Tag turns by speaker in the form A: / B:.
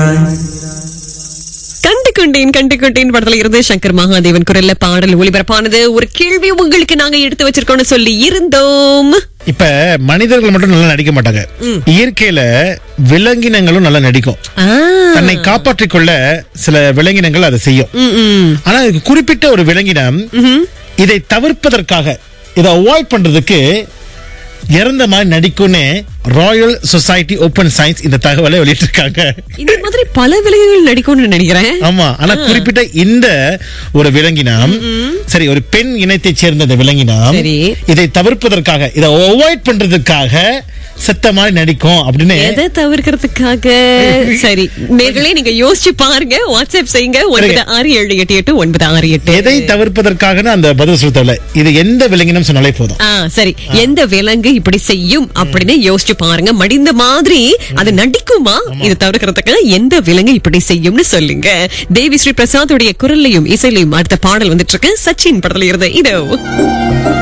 A: சொல்கிறாய்
B: கண்டு கொண்டேன் கண்டு கொண்டேன் படத்துல இருந்து சங்கர் மகாதேவன் குரல்ல பாடல் ஒளிபரப்பானது ஒரு கேள்வி உங்களுக்கு நாங்க எடுத்து வச்சிருக்கோம்னு சொல்லி இருந்தோம்
C: இப்ப மனிதர்கள் மட்டும் நல்லா நடிக்க மாட்டாங்க இயற்கையில விலங்கினங்களும் நல்லா நடிக்கும்
B: ஆ,
C: தன்னை காப்பாற்றிக் கொள்ள சில விலங்கினங்கள் அதை செய்யும்
B: ம், ம்.
C: ஆனா இதுக்கு குறிப்பிட்ட ஒரு விலங்கினம் இதை தவிர்ப்பதற்காக இதை அவாய்ட் பண்றதுக்கு இறந்த மாதிரி நடிக்கும்னு ராயல் சொசைட்டி ஓபன் சயின்ஸ் இந்த தகவலை வெளியிட்டிருக்காங்க
B: இந்த மாதிரி பல விலங்குகள் நடிக்கும்னு நினைக்கிறேன்
C: ஆமா ஆனா குறிப்பிட்ட இந்த ஒரு விலங்கினம் சரி ஒரு பெண் இனத்தைச் சேர்ந்த இந்த விலங்கினம்
B: சரி.
C: இதை தவிர்ப்பதற்காக இதை அவாய்ட் பண்றதுக்காக செத்த மாதிரி நடிக்கும் அப்படின்னு
B: எதை தவிர்க்கிறதுக்காக சரி நேர்களே நீங்க யோசிச்சு பாருங்க வாட்ஸ்அப் செய்யுங்க ஒன்பது ஆறு ஏழு எட்டு எட்டு ஒன்பது ஆறு எட்டு
C: எதை தவிர்ப்பதற்காக அந்த பதில் சொல்ல தேவையில்ல இது எந்த விலங்கினம் சொன்னாலே போதும்
B: ஆ சரி எந்த விலங்கு இப்படி செய்யும் அப்படின்னு யோசிச்சு பாருங்க மடிந்த மாதிரி அது நடிக்குமா இது தவிர்க்கிறதுக்கு எந்த விலங்கு இப்படி செய்யும்னு சொல்லுங்க தேவி ஸ்ரீ பிரசாத்துடைய குரல்லையும் இசையிலையும் அடுத்த பாடல் வந்துட்டு இருக்கு சச்சின் படத்துல இருந்து இதோ